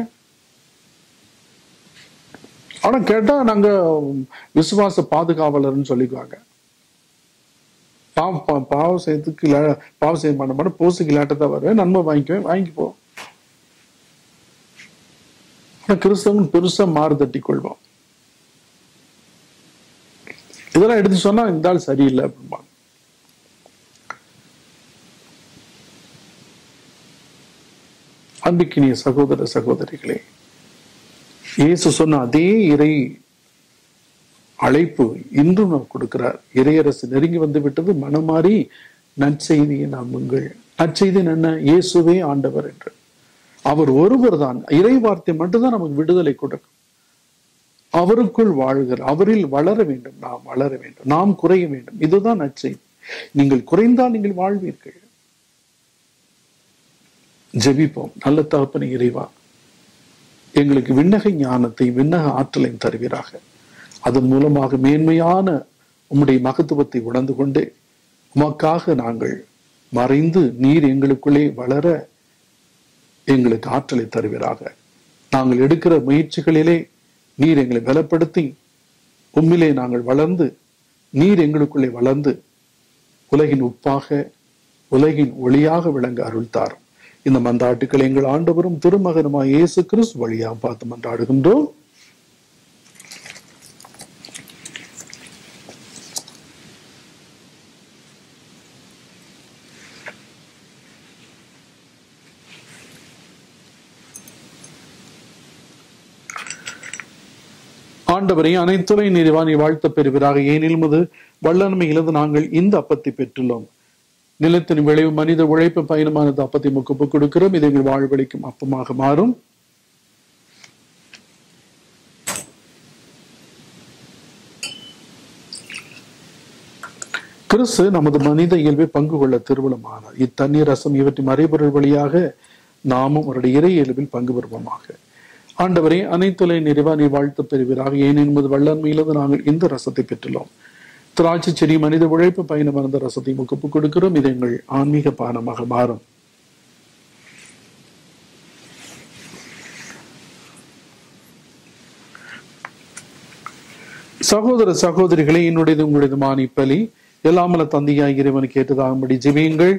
ஆனா கேட்டா நாங்க விசுவாச பாதுகாவலர்னு சொல்லிக்குவாங்க பாவம் பா- பாவம் செய்யறதுக்கு ல- பாவம் செய்ய மாட்ட மாட்டேன் போசுக்கு லேட்டதான் வருவேன் நன்மை வாங்கிக்குவேன் வாங்கிப்போ ஆனா கிறிஸ்தவன் பெருசா மாறு தட்டி கொள்வோம் இதெல்லாம் எடுத்து சொன்னா இந்த ஆள் சரியில்லை அப்படிம்பாங்க அன்பிக்கினிய சகோதர சகோதரிகளே இயேசு சொன்ன அதே இறை அழைப்பு இன்றும் நாம் கொடுக்கிறார் இறையரசு நெருங்கி வந்து விட்டது மனமாறி நற்செய்தியை நம்புங்கள் நற்செய்தி என்ன இயேசுவே ஆண்டவர் என்று அவர் ஒருவர் தான் இறை வார்த்தை மட்டும்தான் நமக்கு விடுதலை கொடுக்கும் அவருக்குள் வாழ்கிற அவரில் வளர வேண்டும் நாம் வளர வேண்டும் நாம் குறைய வேண்டும் இதுதான் நற்செய்தி நீங்கள் குறைந்தால் நீங்கள் வாழ்வீர்கள் ஜெபிப்போம் நல்ல தகப்பனை இறைவா எங்களுக்கு விண்ணக ஞானத்தை விண்ணக ஆற்றலையும் தருவீராக அதன் மூலமாக மேன்மையான உம்முடைய மகத்துவத்தை உணர்ந்து கொண்டு உமக்காக நாங்கள் மறைந்து நீர் எங்களுக்குள்ளே வளர எங்களுக்கு ஆற்றலை தருவீராக நாங்கள் எடுக்கிற முயற்சிகளிலே நீர் எங்களை பலப்படுத்தி உம்மிலே நாங்கள் வளர்ந்து நீர் எங்களுக்குள்ளே வளர்ந்து உலகின் உப்பாக உலகின் ஒளியாக விளங்க அருள் தாரும் இந்த மந்தாட்டுக்களை எங்கள் ஆண்டவரும் திருமகனுமாய் இயேசு கிறிஸ்து வழியாக பார்த்து மன்றாடுகின்றோம் ஆண்டவரை அனைத்துறை நிறைவா நீ வாழ்த்த பெறுவீராக ஏனில் முது வல்லன்மையிலிருந்து நாங்கள் இந்த அப்பத்தை பெற்றுள்ளோம் நிலத்தின் விளைவு மனித உழைப்பு பயணமானது அப்பத்தை முக்குப்பு கொடுக்கிறோம் இது எங்கள் வாழ்வழிக்கும் அப்பமாக மாறும் கிறிஸ்து நமது மனித இயல்பை பங்கு கொள்ள திருவிழமானார் இத்தண்ணீர் ரசம் இவற்றின் மறைபொருள் வழியாக நாமும் அவருடைய இறை இயல்பில் பங்கு பெறுவோமாக ஆண்டவரே அனைத்துலை நிறைவா நீ வாழ்த்து பெறுவீராக ஏன் என்பது வல்லன்மையிலிருந்து நாங்கள் இந்த ரசத்தை பெற்றுள்ளோம் திராட்சை செடி மனித உழைப்பு பயணம் அந்த ரசத்தை முகப்பு கொடுக்கிறோம் இது எங்கள் ஆன்மீக பானமாக மாறும் சகோதர சகோதரிகளே என்னுடையது உங்களுடையது மானிப்பலி எல்லாமல தந்தையாய் இறைவனுக்கு ஏற்றதாகும்படி ஜெபியுங்கள்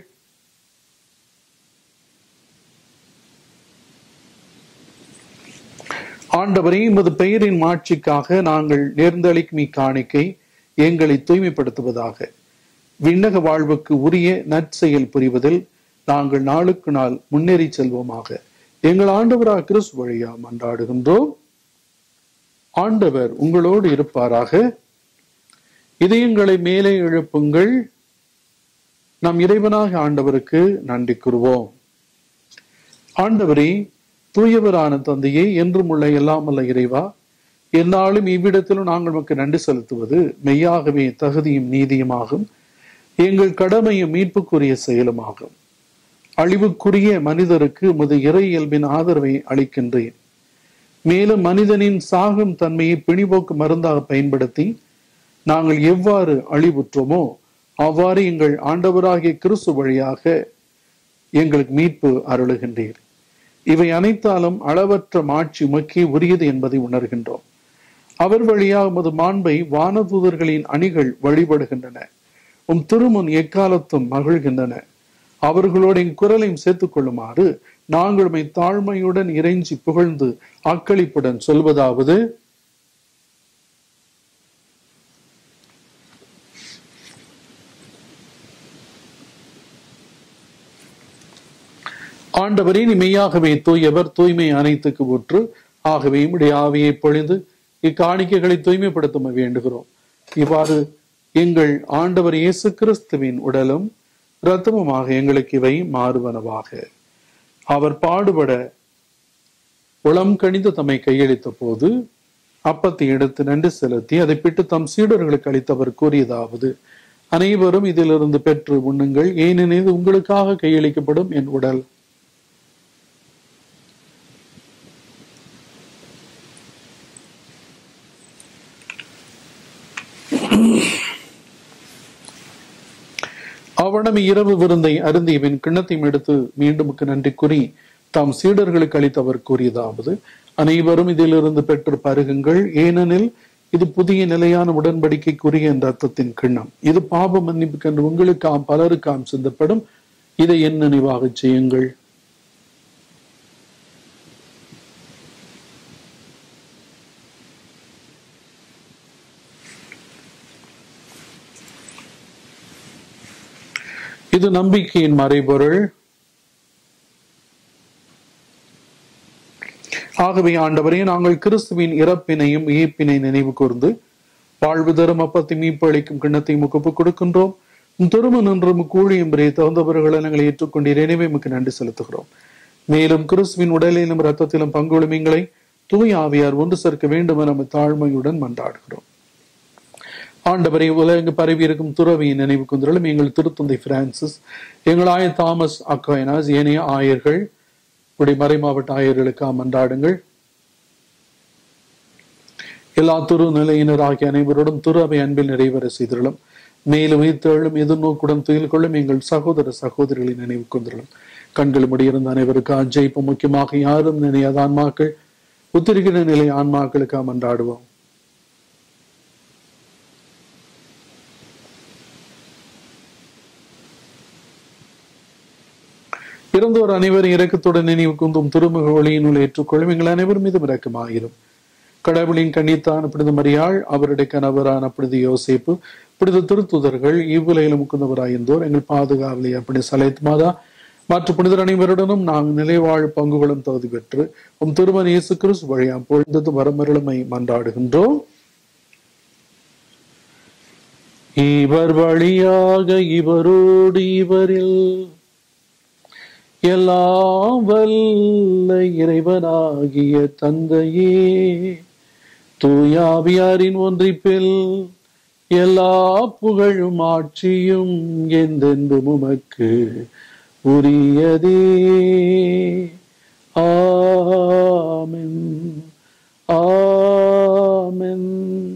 ஆண்டவரே எமது பெயரின் மாட்சிக்காக நாங்கள் நேர்ந்தளிக்கும் இக்காணிக்கை எங்களை தூய்மைப்படுத்துவதாக விண்ணக வாழ்வுக்கு உரிய நற்செயல் புரிவதில் நாங்கள் நாளுக்கு நாள் முன்னேறி செல்வோமாக எங்கள் ஆண்டவராக கிறிஸ்து வழியா மன்றாடுகின்றோம் ஆண்டவர் உங்களோடு இருப்பாராக இதயங்களை மேலே எழுப்புங்கள் நம் இறைவனாக ஆண்டவருக்கு நன்றி கூறுவோம் ஆண்டவரே தூயவரான தந்தையே என்றும் உள்ள எல்லாம் அல்ல இறைவா எந்நாளும் இவ்விடத்திலும் நாங்கள் நமக்கு நன்றி செலுத்துவது மெய்யாகவே தகுதியும் நீதியுமாகும் எங்கள் கடமையும் மீட்புக்குரிய செயலுமாகும் அழிவுக்குரிய மனிதருக்கு உமது இறை இயல்பின் ஆதரவை அளிக்கின்றேன் மேலும் மனிதனின் சாகும் தன்மையை பிணிபோக்கு மருந்தாக பயன்படுத்தி நாங்கள் எவ்வாறு அழிவுற்றோமோ அவ்வாறு எங்கள் ஆண்டவராகிய கிறிஸ்து வழியாக எங்களுக்கு மீட்பு அருளுகின்றீர் இவை அனைத்தாலும் அளவற்ற மாட்சி உமக்கே உரியது என்பதை உணர்கின்றோம் அவர் வழியாக உமது மாண்பை வானதூதர்களின் அணிகள் வழிபடுகின்றன உம் திருமுன் எக்காலத்தும் மகிழ்கின்றன அவர்களோட என் குரலையும் சேர்த்துக் கொள்ளுமாறு நாங்கள் உம்மை தாழ்மையுடன் இறைஞ்சி புகழ்ந்து அக்களிப்புடன் சொல்வதாவது ஆண்டவரே நீ மெய்யாகவே தூயவர் தூய்மை அனைத்துக்கு ஊற்று ஆகவே உம்முடைய ஆவியை பொழிந்து இக்காணிக்கைகளை தூய்மைப்படுத்த வேண்டுகிறோம் இவ்வாறு எங்கள் ஆண்டவர் இயேசு கிறிஸ்துவின் உடலும் இரத்தமுமாக எங்களுக்கு இவை மாறுவனவாக அவர் பாடுபட உளம் கணிந்து தம்மை கையளித்த போது அப்பத்தை எடுத்து நன்றி செலுத்தி அதை பிட்டு தம் சீடர்களுக்கு அளித்தவர் கூறியதாவது அனைவரும் இதிலிருந்து பெற்று உண்ணுங்கள் ஏனெனில் உங்களுக்காக கையளிக்கப்படும் என் உடல் அவனம் இரவு விருந்தை அருந்தியவின் கிண்ணத்தையும் எடுத்து மீண்டும் நன்றி கூறி தாம் சீடர்களுக்கு அளித்தவர் கூறியதாவது அனைவரும் இதிலிருந்து பெற்று பருகுங்கள் ஏனெனில் இது புதிய நிலையான உடன்படிக்கைக்குரிய என்ற அர்த்தத்தின் கிண்ணம் இது பாப மன்னிப்புக்கென்று உங்களுக்காம் பலருக்காம் சிந்தப்படும் இதை என் நினைவாக செய்யுங்கள் இது நம்பிக்கையின் மறைபொருள் ஆகவே ஆண்டவரே நாங்கள் கிறிஸ்துவின் இறப்பினையும் இயப்பினை நினைவு கூர்ந்து வாழ்வு தரும் அப்பத்தை மீட்பு அளிக்கும் கிண்ணத்தை முகப்பு கொடுக்கின்றோம் திரும்ப நின்று கூழியும் தகுந்தவர்களை நாங்கள் ஏற்றுக்கொண்டு இறைவை மிக்க நன்றி செலுத்துகிறோம் மேலும் கிறிஸ்துவின் உடலிலும் ரத்தத்திலும் பங்குள்ள மீன்களை தூய் ஆவியார் ஒன்று சேர்க்க வேண்டும் என நம்ம தாழ்மையுடன் மன்றாடுகிறோம் ஆண்டவரை உலக பரவி இருக்கும் துறவியின் நினைவு குந்திரலும் எங்கள் திருத்தந்தை பிரான்சிஸ் எங்கள் ஆய தாமஸ் அக்வைனாஸ் ஏனைய ஆயர்கள் இப்படி மறைமாவட்ட ஆயர்களுக்கு மன்றாடுங்கள் எல்லா துரு நிலையினர் ஆகிய அனைவரோடும் துரு அவை அன்பில் நிறைவேற செய்திருளும் மேலும் உயிர்த்தெழும் எதிர்நோக்குடன் துயில் கொள்ளும் எங்கள் சகோதர சகோதரிகளின் நினைவு கொண்டிருளும் கண்கள் முடியிருந்த அனைவருக்கு அஜயிப்பு முக்கியமாக யாரும் நினையாத ஆன்மாக்கள் உத்திரிகிற நிலை ஆன்மாக்களுக்கு மன்றாடுவோம் இறந்தோர் அனைவரும் இரக்கத்துடன் நினைவு குந்தும் திருமுக ஒளியினுள் ஏற்றுக்கொள்ளும் எங்கள் அனைவரும் மீதும் இரக்கமாயிரும் கடவுளின் கண்ணித்தான் புனித மரியாள் அவருடைய கணவரான புனித யோசிப்பு புனித திருத்துதர்கள் இவ்வுலையிலும் முக்குந்தவராயிருந்தோர் எங்கள் பாதுகாவலி அப்படி சலைத் மாதா மற்ற புனிதர் அனைவருடனும் நாங்கள் நிலைவாழ் பங்குகளும் தகுதி பெற்று உம் திருமன் இயேசு கிறிஸ்து வழியாம் பொழுந்தது வரமருளமை மன்றாடுகின்றோம் இவர் வழியாக இவரோடு இவரில் எல்லாம் வல்ல இறைவனாகிய தந்தையே தூயாவியாரின் ஒன்றிப்பில் எல்லா புகழும் ஆட்சியும் எந்தென்றும் உமக்கு உரியதே ஆமென் ஆமென்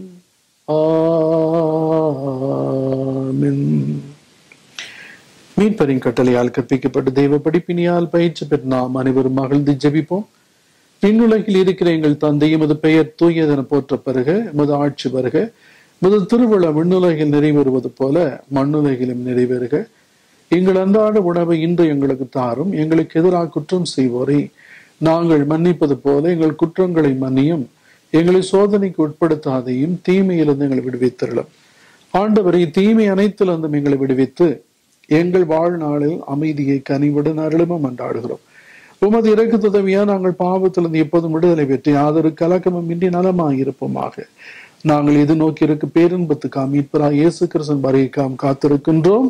ஆமென் மீட்பரின் கட்டளையால் கற்பிக்கப்பட்ட தெய்வ படிப்பினியால் பயிற்சி பெற்ற நாம் அனைவரும் மகிழ்ந்து ஜெபிப்போம் விண்ணுலகில் இருக்கிற எங்கள் தந்தை எமது பெயர் தூயதென போற்ற பெறுக எமது ஆட்சி வருக எமது திருவிழா விண்ணுலகில் நிறைவேறுவது போல மண்ணுலகிலும் நிறைவேறுக எங்கள் அன்றாட உணவை இன்று எங்களுக்கு தாரும் எங்களுக்கு எதிராக குற்றம் செய்வோரை நாங்கள் மன்னிப்பது போல எங்கள் குற்றங்களை மன்னியும் எங்களை சோதனைக்கு உட்படுத்தாதையும் தீமையிலிருந்து எங்களை விடுவித்தருளும் ஆண்டவரை தீமை அனைத்திலிருந்தும் எங்களை விடுவித்து எங்கள் வாழ்நாளில் அமைதியை கனிவுடன் அருளுமும் மன்றாடுகிறோம் உமது இறக்கு துதவியா நாங்கள் பாவத்திலிருந்து எப்போதும் விடுதலை பெற்று யாதொரு கலக்கமும் இன்றி நலமாக இருப்போமாக நாங்கள் இது நோக்கி இருக்க பேரின்பத்துக்காம் மீட்பராக இயேசு கிறிஸ்தன் வருகைக்காம் காத்திருக்கின்றோம்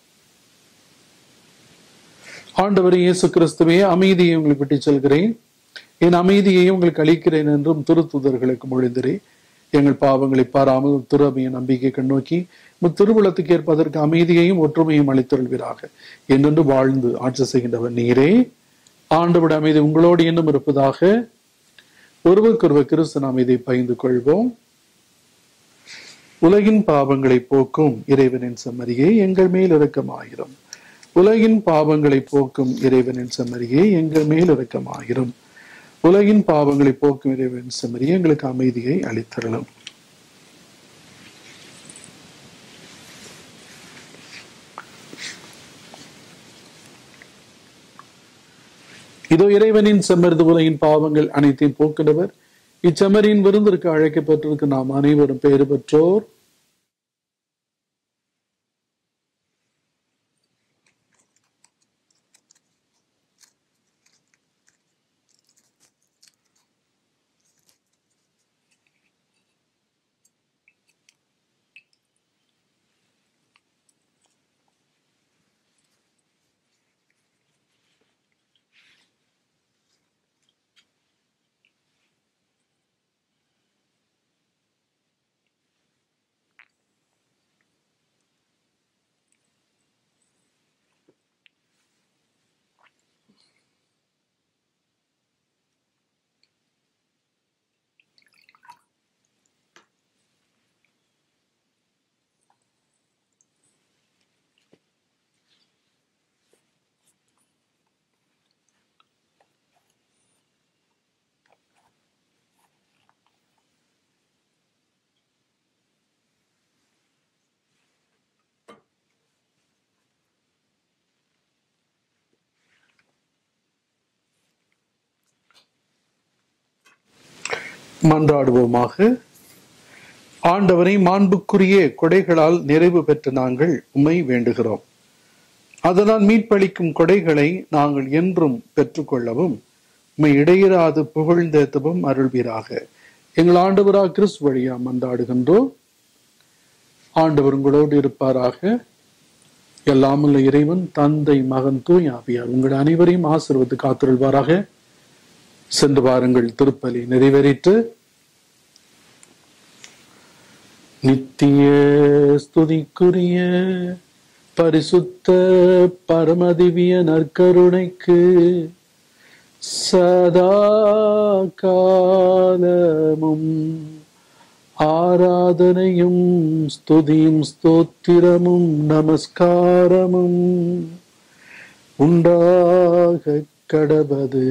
ஆண்டவர் இயேசு கிறிஸ்துவே அமைதியை உங்களுக்கு விட்டு செல்கிறேன் என் அமைதியை உங்களுக்கு அளிக்கிறேன் என்றும் திருத்துதர்களுக்கு மொழிந்திரேன் எங்கள் பாவங்களை பாராமல் துறமைய நம்பிக்கை கண்ணோக்கி திருவுளத்துக்கு ஏற்பதற்கு அமைதியையும் ஒற்றுமையும் அளித்தருள்வீராக என்றென்று வாழ்ந்து ஆட்சி செய்கின்றவர் நீரே ஆண்டவிட அமைதி உங்களோடு இன்னும் இருப்பதாக ஒருவருக்கொருவர் கிறிஸ்தன் அமைதியை பகிர்ந்து கொள்வோம் உலகின் பாவங்களை போக்கும் இறைவனின் செம்மறியே எங்கள் மேல் இரக்கமாயிரும் உலகின் பாவங்களை போக்கும் இறைவனின் செம்மறியே எங்கள் மேல் இரக்கமாயிரும் உலகின் பாவங்களை போக்கும் இறைவனின் செம்மறியே எங்களுக்கு அமைதியை அளித்தரலும் இதோ இறைவனின் செம்மருது உலகின் பாவங்கள் அனைத்தையும் போக்கினவர் இச்செம்மறியின் விருந்திற்கு அழைக்கப்பட்டிருக்கு நாம் அனைவரும் பெயர் பெற்றோர் மன்றாடுவோமாக ஆண்டவரை மாண்புக்குரிய கொடைகளால் நிறைவு பெற்ற நாங்கள் உம்மை வேண்டுகிறோம் அதனால் மீட்பளிக்கும் கொடைகளை நாங்கள் என்றும் பெற்றுக்கொள்ளவும் உம்மை இடையிறாது புகழ்ந்தேத்தவும் அருள்வீராக எங்கள் ஆண்டவரா கிறிஸ் வழியா மன்றாடுகின்றோம் ஆண்டவர் உங்களோடு இருப்பாராக எல்லாமுள்ள இறைவன் தந்தை மகன் தூய் ஆவியார் உங்கள் அனைவரையும் ஆசிர்வத்து காத்திருள்வாராக சென்று வாருங்கள் திருப்பலி நிறைவேறிட்டு நித்திய ஸ்துதிக்குரிய பரிசுத்த பரமதிவிய நற்கருணைக்கு சதா காலமும் ஆராதனையும் ஸ்துதியும் ஸ்தோத்திரமும் நமஸ்காரமும் உண்டாக கடவது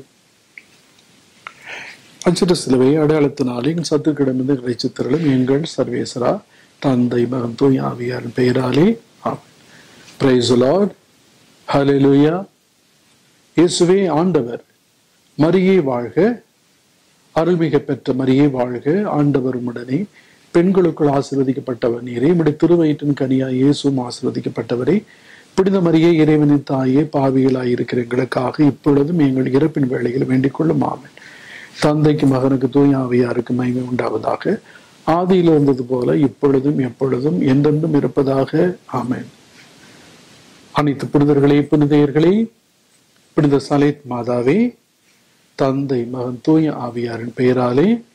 அச்சிட்ட சிலுவை அடையாளத்தினாலே எங்கள் சத்துக்கிடமிருந்து இறைச்சித்தரலும் எங்கள் சர்வேசரா தந்தை மகன் தூய் ஆவியாரின் பெயராலே பிரைஸ் லார்ட் ஹalleluya இயேசுவே ஆண்டவர் மரியே வாழ்க அருள்மிக பெற்ற மரியே வாழ்க ஆண்டவர் உடனே பெண்களுக்குள் ஆசிர்வதிக்கப்பட்டவர் நீரே உடைய திருவயிற்றின் கனியா இயேசுவும் ஆசிர்வதிக்கப்பட்டவரே புனித மரியே இறைவனின் தாயே பாவிகளாய் இருக்கிற எங்களுக்காக இப்பொழுதும் எங்கள் இறப்பின் வேளையில் வேண்டிக் கொள்ளும் ஆமன் தந்தைக்கு மகனுக்கு தூய ஆவியாருக்கு மகிமை உண்டாவதாக ஆதியில் இருந்தது போல இப்பொழுதும் எப்பொழுதும் என்றென்றும் இருப்பதாக ஆமேன் அனைத்து புனிதர்களே புனிதையர்களே புனித சலேத் மாதாவே தந்தை மகன் தூய ஆவியாரின் பெயராலே